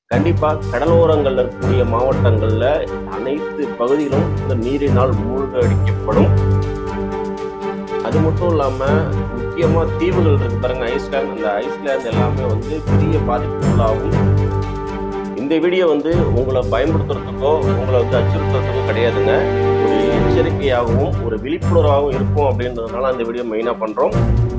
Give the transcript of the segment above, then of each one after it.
கண்டிப்பா கடலோரங்கள்ல இருக்கக்கூடிய மாவட்டங்கள்ல அனைத்து பகுதிகளும் இந்த நீரினால் மூழ்கடிக்கப்படும் அது மட்டும் இல்லாம முக்கியமா தீவுகள் இருக்கு பாருங்க ஐஸ்லாந்து அந்த ஐஸ்லாந்து எல்லாமே வந்து பெரிய பாதிப்புக்குள்ளாகும் இந்த வீடியோ வந்து உங்களை பயன்படுத்துறதுக்கோ உங்களை வந்து அச்சுறுத்துறதுக்கோ கிடையாதுங்க ஒரு எச்சரிக்கையாகவும் ஒரு விழிப்புணர்வாகவும் இருக்கும் அப்படின்றதுனால அந்த வீடியோ மெயினா பண்றோம்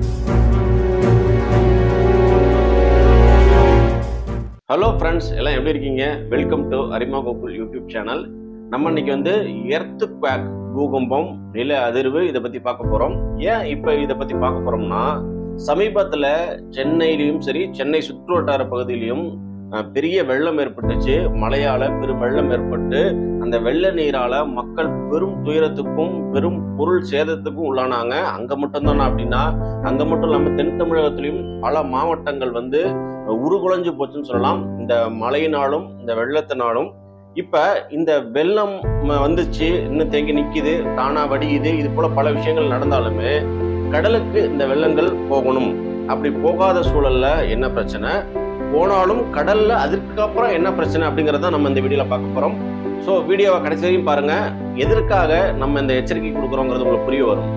ஹலோ ஃப்ரெண்ட்ஸ் எல்லாம் எப்படி இருக்கீங்க வெல்கம் டு அரிமா கோகுல் யூடியூப் சேனல் நம்ம இன்னைக்கு வந்து எர்த்து குவாக் பூகம்பம் நில அதிர்வு இதை பத்தி பார்க்க போறோம் ஏன் இப்ப இதை பத்தி பார்க்க போறோம்னா சமீபத்துல சென்னையிலயும் சரி சென்னை சுற்றுவட்டார பகுதியிலையும் அஹ், பெரிய வெள்ளம் ஏற்பட்டுச்சு மழையால பெரும் வெள்ளம் ஏற்பட்டு அந்த வெள்ள நீரால மக்கள் பெரும் துயரத்துக்கும் பெரும் பொருள் சேதத்துக்கும் உள்ளானாங்க அங்க மட்டும்தானா அப்படின்னா அங்க மட்டும் இல்லாம தென் தமிழகத்திலையும் பல மாவட்டங்கள் வந்து உருகுலைஞ்சு போச்சுன்னு சொல்லலாம் இந்த மழையினாலும் இந்த வெள்ளத்தினாலும் இப்ப இந்த வெள்ளம் ம- வந்துச்சு இன்னும் தேங்கி நிக்குது தானா வடியுது இது போல பல விஷயங்கள் நடந்தாலுமே கடலுக்கு இந்த வெள்ளங்கள் போகணும் அப்படி போகாத சூழல்ல என்ன பிரச்சனை போனாலும் கடல்ல அதுக்கு அப்புறம் என்ன பிரச்சனை அப்படிங்கறத நம்ம இந்த வீடியோல பார்க்க போறோம் ஸோ வீடியோவை கடைசி வரையும் பாருங்க எதற்காக நம்ம இந்த எச்சரிக்கை கொடுக்குறோங்கிறது உங்களுக்கு புரிய வரும்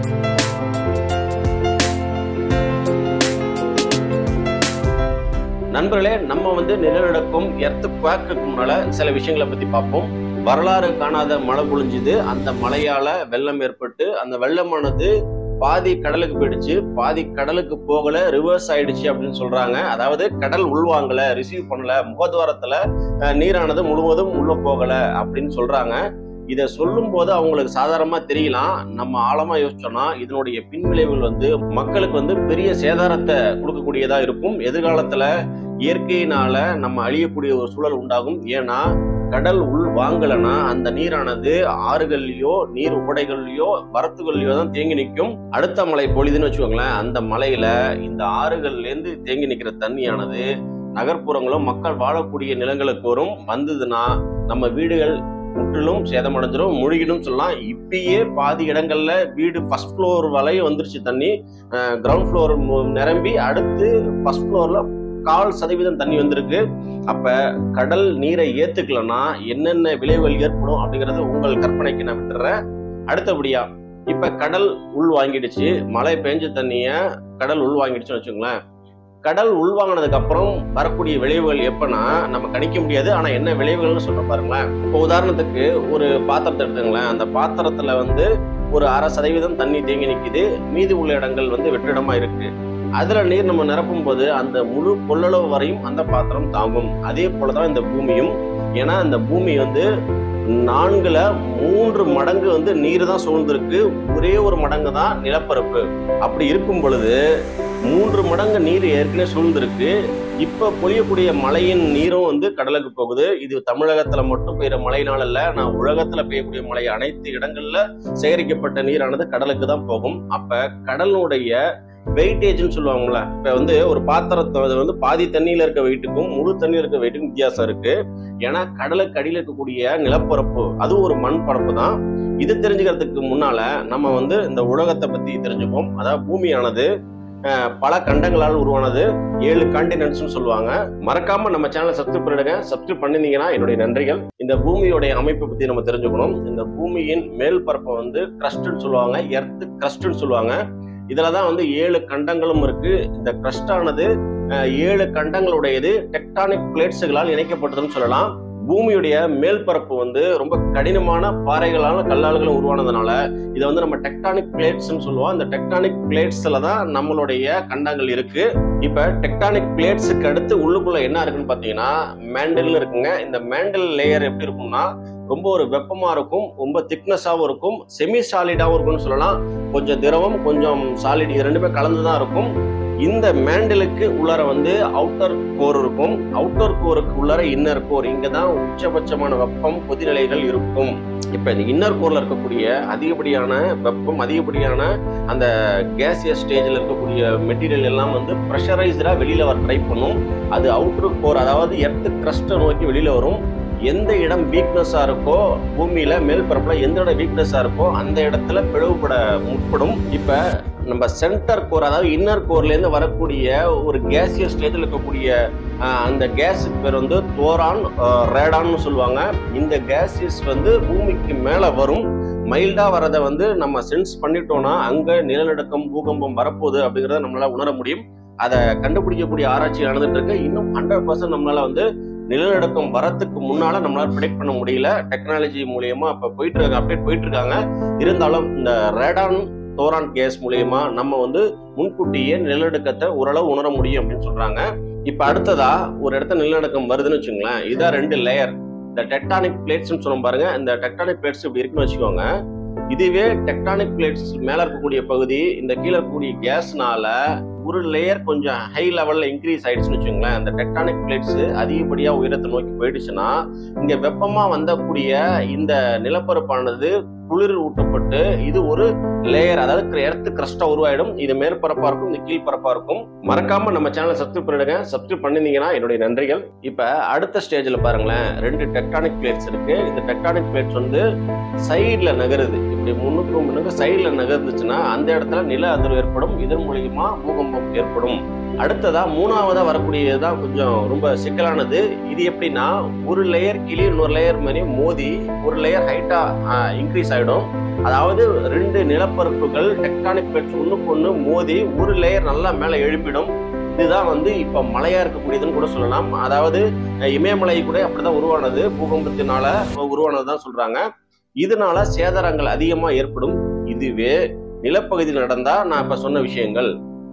நண்பர்களே நம்ம வந்து நிலநடுக்கம் எர்த்து குவாக்குக்கு முன்னால சில விஷயங்களை பத்தி பார்ப்போம் வரலாறு காணாத மழை பொழிஞ்சுது அந்த மழையால வெள்ளம் ஏற்பட்டு அந்த வெள்ளமானது பாதி கடலுக்கு போயிடுச்சு பாதி கடலுக்கு போகல ரிவர்ஸ் ஆயிடுச்சு அப்படின்னு சொல்றாங்க அதாவது கடல் உள்வாங்கல ரிசீவ் பண்ணல முகத்வாரத்துல அஹ், நீரானது முழுவதும் உள்ள போகல அப்படின்னு சொல்றாங்க இதை சொல்லும் போது அவங்களுக்கு சாதாரணமா தெரியலாம் நம்ம ஆழமா யோசிச்சோம்னா இதனுடைய பின்விளைவுகள் வந்து மக்களுக்கு வந்து பெரிய சேதாரத்தை கொடுக்கக்கூடியதா இருக்கும் எதிர்காலத்துல இயற்கையினால நம்ம அழியக்கூடிய ஒரு சூழல் உண்டாகும் ஏன்னா கடல் உள் வாங்கலைன்னா அந்த நீரானது ஆறுகள்லயோ நீர் உடைகள்லயோ வரத்துகள்லயோ தான் தேங்கி நிற்கும் அடுத்த மழை பொழிதுன்னு வச்சுக்கோங்களேன் அந்த மலையில இந்த ஆறுகள்ல இருந்து தேங்கி நிற்கிற தண்ணியானது நகர்ப்புறங்களும் மக்கள் வாழக்கூடிய நிலங்களுக்கு வரும் வந்ததுன்னா நம்ம வீடுகள் முற்றிலும் சேதமடைஞ்சிரும் முழுகிடும் சொல்லலாம் இப்பயே பாதி இடங்கள்ல வீடு ஃபர்ஸ்ட் ஃப்ளோர் வரையும் வந்துருச்சு தண்ணி கிரவுண்ட் ஃப்ளோர் நிரம்பி அடுத்து ஃபர்ஸ்ட் ஃப்ளோர்ல கால் சதவீதம் தண்ணி வந்திருக்கு அப்ப கடல் நீரை ஏத்துக்கலன்னா என்னென்ன விளைவுகள் ஏற்படும் அப்படிங்கறது உங்கள் கற்பனைக்கு நான் விட்டுறேன் அடுத்தபடியா இப்ப கடல் உள் வாங்கிடுச்சு மழை பெஞ்ச தண்ணிய கடல் உள் வாங்கிடுச்சுன்னு வச்சுங்களேன் கடல் உள்வாங்கினதுக்கு அப்புறம் வரக்கூடிய விளைவுகள் எப்பன்னா நம்ம கணிக்க முடியாது ஆனா என்ன விளைவுகள்னு சொல்ற பாருங்களேன் இப்போ உதாரணத்துக்கு ஒரு பாத்திரத்தை எடுத்துங்களேன் அந்த பாத்திரத்துல வந்து ஒரு அரை சதவீதம் தண்ணி தேங்கி நிக்குது மீதி உள்ள இடங்கள் வந்து வெற்றிடமா இருக்கு அதுல நீர் நம்ம நிரப்பும் போது அந்த முழு கொள்ளளவு வரையும் அந்த பாத்திரம் தாங்கும் அதே போலதான் இந்த பூமியும் ஏன்னா இந்த பூமி வந்து நான்குல மூன்று மடங்கு வந்து நீர் தான் சூழ்ந்திருக்கு ஒரே ஒரு மடங்கு தான் நிலப்பரப்பு அப்படி இருக்கும் பொழுது மூன்று மடங்கு நீர் ஏற்கனவே சூழ்ந்திருக்கு இப்ப பொழியக்கூடிய மழையின் நீரும் வந்து கடலுக்கு போகுது இது தமிழகத்துல மட்டும் பெய்யுற மழையினால இல்ல நான் உலகத்துல பெய்யக்கூடிய மழை அனைத்து இடங்கள்ல சேகரிக்கப்பட்ட நீரானது கடலுக்கு தான் போகும் அப்ப கடலுடைய வெயிட்டேஜ்னு சொல்லுவாங்கல்ல இப்ப வந்து ஒரு பாத்திரத்தை அது வந்து பாதி தண்ணியில இருக்க வெயிட்டுக்கும் முழு தண்ணியில இருக்க வெயிட்டுக்கும் வித்தியாசம் இருக்கு ஏன்னா கடலுக்கு அடியில இருக்கக்கூடிய நிலப்பரப்பு அது ஒரு மண் பரப்பு தான் இது தெரிஞ்சுக்கிறதுக்கு முன்னால நம்ம வந்து இந்த உலகத்தை பத்தி தெரிஞ்சுப்போம் அதாவது பூமியானது அஹ், பல கண்டங்களால் உருவானது ஏழு காண்டினென்ட்ஸ்னு சொல்லுவாங்க மறக்காம நம்ம சேனலை சப்ஸ்கிரைப் பண்ணிடுங்க சப்ஸ்கிரைப் பண்ணிருந்தீங்கன்னா என்னுடைய நன்றிகள் இந்த பூமியோடைய அமைப்பை பத்தி நம்ம தெரிஞ்சுக்கணும் இந்த பூமியின் மேல் பரப்பை வந்து கிரஸ்ட்னு சொல்லுவாங்க எர்த் கிரஸ்ட்னு சொல்லுவாங்க இதுல தான் வந்து ஏழு கண்டங்களும் இருக்கு இந்த கிரஸ்ட் ஆனது அஹ், ஏழு கண்டங்களுடையது டெக்டானிக் பிளேட்ஸுகளால் இணைக்கப்பட்டதுன்னு சொல்லலாம் பூமியுடைய மேல் பரப்பு வந்து ரொம்ப கடினமான பாறைகளான கல்லால்களும் உருவானதுனால இதை வந்து நம்ம டெக்டானிக் பிளேட்ஸ்னு சொல்லுவோம் இந்த டெக்டானிக் பிளேட்ஸ்ல தான் நம்மளுடைய கண்டங்கள் இருக்கு இப்ப டெக்டானிக் பிளேட்ஸுக்கு அடுத்து உள்ளுக்குள்ள என்ன இருக்குன்னு பாத்தீங்கன்னா மேண்டல் இருக்குங்க இந்த மேண்டல் லேயர் எப்படி இருக்கும்னா ரொம்ப ஒரு வெப்பமா இருக்கும் ரொம்ப திக்னஸாவும் இருக்கும் செமி சாலிடாவும் இருக்கும்னு சொல்லலாம் கொஞ்சம் திரவம் கொஞ்சம் சாலிட் இது ரெண்டுமே கலந்து தான் இருக்கும் இந்த மேண்டலுக்கு உள்ளார வந்து அவுட்டர் கோர் இருக்கும் அவுட்டர் கோருக்கு உள்ளார இன்னர் கோர் இங்க தான் உச்சபட்சமான வெப்பம் கொதிநிலைகள் இருக்கும் இப்ப இந்த இன்னர் கோர்ல இருக்கக்கூடிய அதிகப்படியான வெப்பம் அதிகப்படியான அந்த கேசியஸ் ஸ்டேஜில் இருக்கக்கூடிய மெட்டீரியல் எல்லாம் வந்து ப்ரெஷரைஸ்டா வெளியில வர ட்ரை பண்ணும் அது அவுட்டர் கோர் அதாவது எர்த் கிரஸ்ட்டை நோக்கி வெளியில வரும் எந்த இடம் வீக்னஸா இருக்கோ பூமியில மேல் பரப்புல எந்த இடம் வீக்னஸா இருக்கோ அந்த இடத்துல பிளவுபட முற்படும் இப்ப நம்ம சென்டர் கோர் அதாவது இன்னர் கோர்ல இருந்து வரக்கூடிய ஒரு கேசியஸ் ஸ்டேஜில் இருக்கக்கூடிய ஆஹ் அந்த கேஸுக்கு பேர் வந்து தோரான் ரேடான்னு சொல்லுவாங்க இந்த கேஸஸ் வந்து பூமிக்கு மேலே வரும் மைல்டா வரதை வந்து நம்ம சென்ஸ் பண்ணிட்டோம்னா அங்க நிலநடுக்கம் பூகம்பம் வரப்போகுது அப்படிங்கிறத நம்மளால உணர முடியும் அதை கண்டுபிடிக்கக்கூடிய ஆராய்ச்சி நடந்துட்டு இருக்கு இன்னும் ஹண்ட்ரட் பர்சன்ட் நம்மளால வந்து நிலநடுக்கம் வரத்துக்கு முன்னால நம்மளால ப்ரிடிக்ட் பண்ண முடியல டெக்னாலஜி மூலியமா இப்ப போயிட்டு இருக்காங்க அப்டேட் போயிட்டு இருக்காங்க இருந்தாலும் இந்த ரேடான் தோரான் கேஸ் மூலியமா நம்ம வந்து முன்கூட்டியே நிலநடுக்கத்தை ஓரளவு உணர முடியும் அப்படின்னு சொல்றாங்க இப்ப அடுத்ததா ஒரு இடத்துல நிலநடுக்கம் வருதுன்னு வச்சுங்களேன் இதான் ரெண்டு லேயர் இந்த டெக்டானிக் பிளேட்ஸ்னு சொன்னோம் பாருங்க இந்த டெக்டானிக் பிளேட்ஸ் இப்படி இருக்குன்னு வச்சுக்கோங்க இதுவே டெக்டானிக் பிளேட்ஸ் மேல இருக்கக்கூடிய பகுதி இந்த கீழே இருக்கக்கூடிய கேஸ்னால ஒரு லேயர் கொஞ்சம் ஹை லெவல்ல இன்க்ரீஸ் ஆயிடுச்சுன்னு வச்சுக்கோங்களேன் அந்த டெக்டானிக் பிளேட்ஸ் அதிகப்படியா உயரத்தை நோக்கி போயிடுச்சுன்னா இங்க வெப்பமா வந்தக்கூடிய இந்த நிலப்பரப்பானது குளிர் ஊட்டப்பட்டு இது ஒரு லேயர் அதாவது எர்த்து கிரஸ்டா உருவாயிடும் இது மேற்பரப்பா இருக்கும் இது கீழ்பரப்பா இருக்கும் மறக்காம நம்ம சேனலை சப்ஸ்கிரைப் பண்ணிடுங்க சப்ஸ்கிரைப் பண்ணிருந்தீங்கன்னா என்னுடைய நன்றிகள் இப்ப அடுத்த ஸ்டேஜ்ல பாருங்களேன் ரெண்டு டெக்டானிக் பிளேட்ஸ் இருக்கு இந்த டெக்டானிக் பிளேட்ஸ் வந்து சைட்ல நகருது இப்படி முன்னுக்கு முன்னுக்கு சைட்ல நகர்ந்துச்சுன்னா அந்த இடத்துல நில அதிர்வு ஏற்படும் இதன் மூலியமா பூகம்பம் ஏற்படும் அடுத்ததா மூணாவதா வரக்கூடியதுதான் கொஞ்சம் ரொம்ப சிக்கலானது இது எப்படின்னா ஒரு லேயர் கீழே இன்னொரு லேயர் மாதிரி மோதி ஒரு லேயர் ஹைட்டா இன்க்ரீஸ் ஆயிடும் அதாவது ரெண்டு நிலப்பரப்புகள் டெக்டானிக் பிளேட்ஸ் ஒண்ணுக்கு ஒண்ணு மோதி ஒரு லேயர் நல்லா மேல எழுப்பிடும் இதுதான் வந்து இப்ப மழையா இருக்கக்கூடியதுன்னு கூட சொல்லலாம் அதாவது அஹ், இமயமலை கூட அப்படிதான் உருவானது பூகம்பத்தினால உருவானதுதான் சொல்றாங்க இதனால சேதாரங்கள் அதிகமா ஏற்படும் இதுவே நிலப்பகுதியில் நடந்தா நான் இப்ப சொன்ன விஷயங்கள்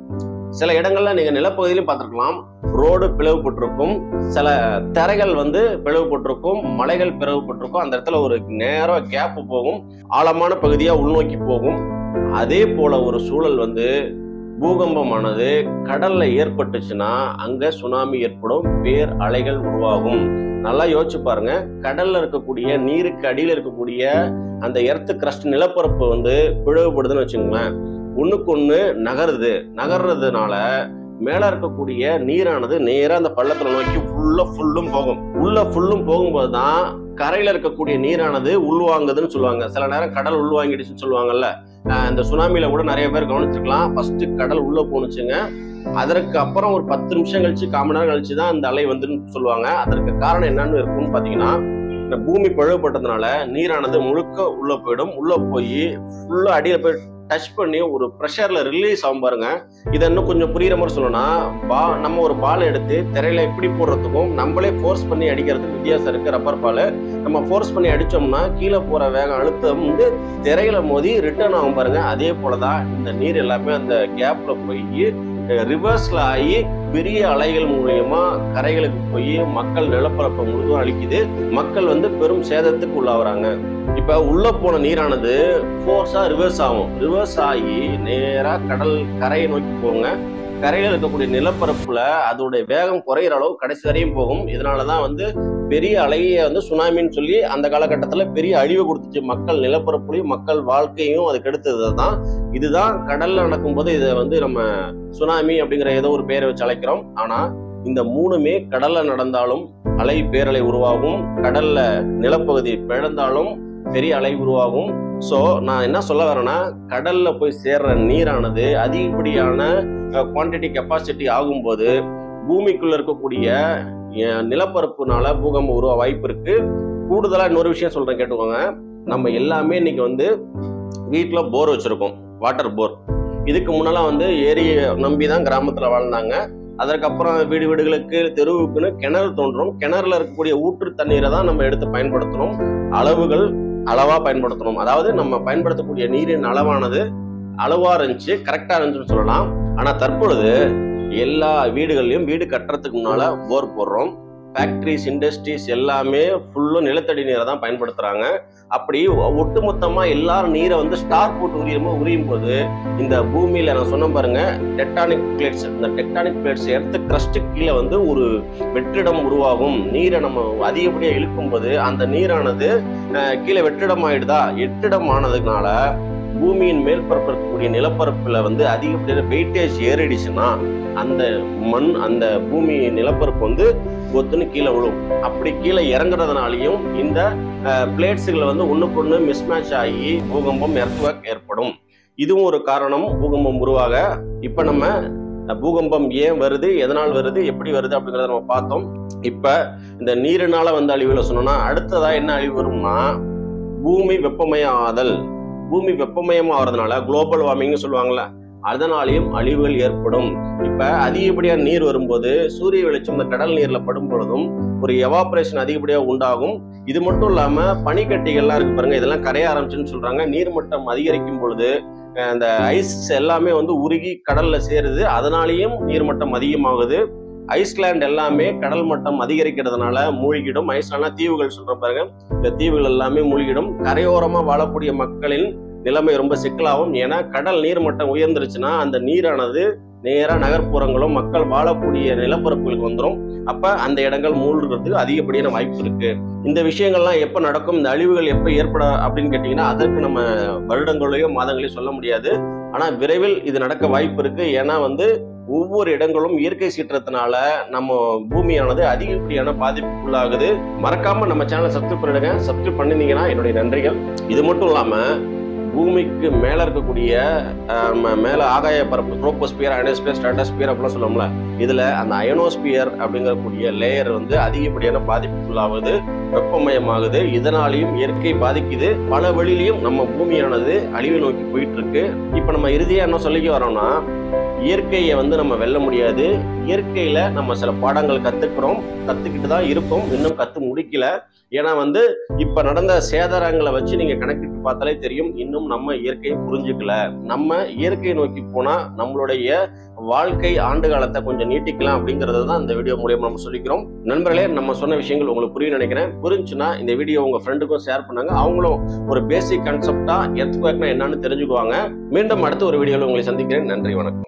சில இடங்கள்ல நீங்க நிலப்பகுதியிலும் பார்த்திருக்கலாம் ரோடு பிளவுபட்டிருக்கும் சில தரைகள் வந்து பிளவுபட்டிருக்கும் மலைகள் பிளவுபட்டிருக்கும் அந்த இடத்துல ஒரு நேரம் கேப் போகும் ஆழமான பகுதியா உள்நோக்கி போகும் அதே போல ஒரு சூழல் வந்து பூகம்பமானது கடல்ல ஏற்பட்டுச்சுன்னா அங்க சுனாமி ஏற்படும் பேர் அலைகள் உருவாகும் நல்லா யோசிச்சு பாருங்க கடல்ல இருக்கக்கூடிய நீருக்கு அடியில இருக்கக்கூடிய அந்த எர்த்து கிரஸ்ட் நிலப்பரப்பு வந்து பிளவுபடுதுன்னு வச்சுக்கோங்களேன் ஒண்ணுக்கு ஒண்ணு நகருது நகர்றதுனால மேல இருக்கக்கூடிய நீரானது நேரா அந்த பள்ளத்துல நோக்கி ஃபுல்லா ஃபுல்லும் போகும் உள்ள ஃபுல்லும் போகும்போது தான் கரையில இருக்கக்கூடிய நீரானது உள்வாங்குதுன்னு சொல்லுவாங்க சில நேரம் கடல் உள்வாங்கிடுச்சுன்னு சொல்லுவாங்கல்ல ஆஹ் இந்த சுனாமில கூட நிறைய பேர் கவனிச்சிருக்கலாம் ஃபர்ஸ்ட் கடல் உள்ள போணுச்சுங்க அதற்கு அப்புறம் ஒரு பத்து நிமிஷம் கழிச்சு கால் மணி நேரம் கழிச்சு தான் அந்த அலை வந்துன்னு சொல்லுவாங்க அதற்கு காரணம் என்னன்னு இருக்கும்னு பாத்தீங்கன்னா இந்த பூமி பிளவுபட்டதுனால நீரானது முழுக்க உள்ள போயிடும் உள்ள போய் ஃபுல்லா அடியில போய் டச் பண்ணி ஒரு ப்ரெஷர்ல ரிலீஸ் ஆகும் பாருங்க இதை இன்னும் கொஞ்சம் புரியுற மாதிரி சொல்லணும்னா பா நம்ம ஒரு பால் எடுத்து திரையில இப்படி போடுறதுக்கும் நம்மளே ஃபோர்ஸ் பண்ணி அடிக்கிறதுக்கு வித்தியாசம் இருக்கு ரப்பர் பால் நம்ம ஃபோர்ஸ் பண்ணி அடிச்சோம்னா கீழே போற வேகம் அழுத்தம் வந்து திரையில மோதி ரிட்டர்ன் ஆகும் பாருங்க அதே போலதான் இந்த நீர் எல்லாமே அந்த கேப்ல போய் ரிவர்ஸ்ல ஆகி பெரிய அலைகள் மூலியமா கரைகளுக்கு போய் மக்கள் நிலப்பரப்பை முழுதும் அழிக்குது மக்கள் வந்து பெரும் சேதத்துக்கு உள்ளாகுறாங்க இப்ப உள்ள போன நீரானது ஃபோர்ஸா ரிவர்ஸ் ஆகும் ரிவர்ஸ் ஆகி நேரா கடல் கரையை நோக்கி போங்க கரையில இருக்கக்கூடிய நிலப்பரப்புல அதோடைய வேகம் குறையிற அளவு கடைசி வரையும் போகும் இதனாலதான் வந்து பெரிய அலையை வந்து சுனாமின்னு சொல்லி அந்த காலகட்டத்துல பெரிய அழிவு கொடுத்துச்சு மக்கள் நிலப்பரப்புலையும் மக்கள் வாழ்க்கையும் அது கெடுத்தது தான் இதுதான் கடல்ல நடக்கும்போது இதை வந்து நம்ம சுனாமி அப்படிங்கிற ஏதோ ஒரு பேரை வச்சு அழைக்கிறோம் ஆனா இந்த மூணுமே கடல்ல நடந்தாலும் அலை பேரலை உருவாகும் கடல்ல நிலப்பகுதி பிழந்தாலும் பெரிய அலை உருவாகும் சோ நான் என்ன சொல்ல வரேன்னா கடல்ல போய் சேர்ற நீரானது அதிகப்படியான குவான்டிட்டி கெப்பாசிட்டி ஆகும்போது பூமிக்குள்ள இருக்கக்கூடிய அஹ், நிலப்பரப்புனால பூகம்பம் உருவ வாய்ப்பு இருக்கு கூடுதலா இன்னொரு விஷயம் சொல்றேன் கேட்டுக்கோங்க நம்ம எல்லாமே இன்னைக்கு வந்து வீட்டுல போர் வச்சிருக்கோம் வாட்டர் போர் இதுக்கு முன்னெல்லாம் வந்து ஏரியை நம்பி தான் கிராமத்துல வாழ்ந்தாங்க அதற்கப்புறம் வீடு வீடுகளுக்கு தெருவுக்குன்னு கிணறு தோன்றும் கிணறுல இருக்கக்கூடிய ஊற்று தண்ணீரை தான் நம்ம எடுத்து பயன்படுத்தணும் அளவுகள் அளவா பயன்படுத்தணும் அதாவது நம்ம பயன்படுத்தக்கூடிய நீரின் அளவானது அளவா இருந்துச்சு கரெக்டா இருந்துச்சுன்னு சொல்லலாம் ஆனா தற்பொழுது எல்லா வீடுகள்லயும் வீடு கட்டுறதுக்கு முன்னால போர் போடுறோம் ஃபேக்டரிஸ் இண்டஸ்ட்ரீஸ் எல்லாமே ஃபுல்லும் நிலத்தடி நீரை தான் பயன்படுத்துறாங்க அப்படி ஒட்டுமொத்தமா எல்லாரும் நீரை வந்து ஸ்டார் போட்டு உரியுமோ உரியும் போது இந்த பூமியில நான் சொன்ன பாருங்க டெக்டானிக் பிளேட்ஸ் இந்த டெக்டானிக் பிளேட்ஸ் எடுத்து கிரஸ்ட் கீழே வந்து ஒரு வெற்றிடம் உருவாகும் நீரை நம்ம அதிகப்படியா இழுக்கும் போது அந்த நீரானது அஹ், கீழே வெற்றிடம் ஆயிடுதா வெற்றிடம் ஆனதுனால பூமியின் மேற்பரப்பு இருக்கக்கூடிய நிலப்பரப்புல வந்து அதிகப்படியான வெயிட்டேஜ் ஏறிடுச்சுன்னா அந்த மண் அந்த பூமி நிலப்பரப்பு வந்து கொத்துன்னு கீழே விழும் அப்படி கீழே இறங்குறதுனாலையும் இந்த பிளேட்ஸுகளை வந்து ஒண்ணுக்கு ஒண்ணு மிஸ்மேட்ச் ஆகி பூகம்பம் எர்த்வர்க் ஏற்படும் இதுவும் ஒரு காரணம் பூகம்பம் உருவாக இப்ப நம்ம அஹ், பூகம்பம் ஏன் வருது எதனால் வருது எப்படி வருது அப்படிங்கறத நம்ம பார்த்தோம் இப்ப இந்த நீரினால வந்த அழிவுல சொன்னோம்னா அடுத்ததா என்ன அழிவு வரும்னா பூமி வெப்பமயம் ஆதல் பூமி வெப்பமயம் ஆகிறதுனால குளோபல் வார்மிங்னு சொல்லுவாங்கல்ல அதனாலேயும் அழிவுகள் ஏற்படும் இப்ப அதிகப்படியா நீர் வரும்போது சூரிய வெளிச்சம் இந்த கடல் நீர்ல படும் பொழுதும் ஒரு எவாபரேஷன் அதிகப்படியா உண்டாகும் இது மட்டும் இல்லாம பனிக்கட்டிகள்லாம் இருக்கு பாருங்க இதெல்லாம் கரைய ஆரம்பிச்சுன்னு சொல்றாங்க நீர்மட்டம் அதிகரிக்கும் பொழுது அஹ், அந்த ஐஸ் எல்லாமே வந்து உருகி கடல்ல சேருது அதனாலேயும் நீர்மட்டம் அதிகமாகுது ஐஸ்லாண்ட் எல்லாமே கடல் மட்டம் அதிகரிக்கிறதுனால மூழ்கிடும் ஐஸ்லாண்ட்னா தீவுகள் சொல்ற பாருங்க இந்த தீவுகள் எல்லாமே மூழ்கிடும் கரையோரமா வாழக்கூடிய மக்களின் நிலைமை ரொம்ப சிக்கலாகும் ஏன்னா கடல் நீர் மட்டம் உயர்ந்துருச்சுன்னா அந்த நீரானது நேரா நகர்ப்புறங்களும் மக்கள் வாழக்கூடிய நிலப்பரப்புகளுக்கு வந்துடும் அப்ப அந்த இடங்கள் மூழ்கிறதுக்கு அதிகப்படியான வாய்ப்பு இருக்கு இந்த விஷயங்கள்லாம் எப்ப நடக்கும் இந்த அழிவுகள் எப்ப ஏற்பட அப்படின்னு கேட்டீங்கன்னா அதற்கு நம்ம வருடங்களையோ மாதங்களையோ சொல்ல முடியாது ஆனா விரைவில் இது நடக்க வாய்ப்பு இருக்கு ஏன்னா வந்து ஒவ்வொரு இடங்களும் இயற்கை சீற்றத்தினால நம்ம பூமியானது அதிகப்படியான பாதிப்புக்குள்ளாகுது மறக்காம நம்ம சேனலை சப்ஸ்கிரைப் பண்ணிடுங்க சப்ஸ்கிரைப் பண்ணிருந்தீங்கன்னா என்னுடைய நன்றிகள் இது மட்டும் இல்லாம பூமிக்கு மேல இருக்கக்கூடிய ஆஹ், ம- மேல ஆகாய பரப்பு ட்ரோபோஸ்பியர் அயனோஸ்பியர் ஸ்ட்ராட்டோஸ்பியர் அப்படிலாம் சொல்லுவோம்ல இதுல அந்த அயனோஸ்பியர் அப்படிங்கக்கூடிய லேயர் வந்து அதிகப்படியான பாதிப்புக்குள்ளாகுது வெப்பமயமாகுது இதனாலையும் இயற்கை பாதிக்குது பல வழியிலையும் நம்ம பூமியானது அழிவை நோக்கி போயிட்டு இருக்கு இப்ப நம்ம இறுதியா என்ன சொல்லிக்க வரோம்னா இயற்கையை வந்து நம்ம வெல்ல முடியாது இயற்கையில நம்ம சில பாடங்கள் கத்துக்கிறோம் கத்துக்கிட்டு தான் இருக்கோம் இன்னும் கத்து முடிக்கல ஏன்னா வந்து இப்ப நடந்த சேதாரங்களை வச்சு நீங்க கணக்கிட்டு பார்த்தாலே தெரியும் இன்னும் நம்ம இயற்கையை புரிஞ்சுக்கல நம்ம இயற்கையை நோக்கி போனா நம்மளுடைய வாழ்க்கை ஆண்டு காலத்தை கொஞ்சம் நீட்டிக்கலாம் அப்படிங்கறத தான் இந்த வீடியோ மூலியமா நம்ம சொல்லிக்கிறோம் நண்பர்களே நம்ம சொன்ன விஷயங்கள் உங்களுக்கு புரியும் நினைக்கிறேன் புரிஞ்சுன்னா இந்த வீடியோ உங்க ஃப்ரெண்டுக்கும் ஷேர் பண்ணுங்க அவங்களும் ஒரு பேசிக் கான்செப்டா எர்த்குவேக்னா என்னன்னு தெரிஞ்சுக்குவாங்க மீண்டும் அடுத்த ஒரு வீடியோவில் உங்களை சந்திக்கிறேன் நன்றி வணக்கம்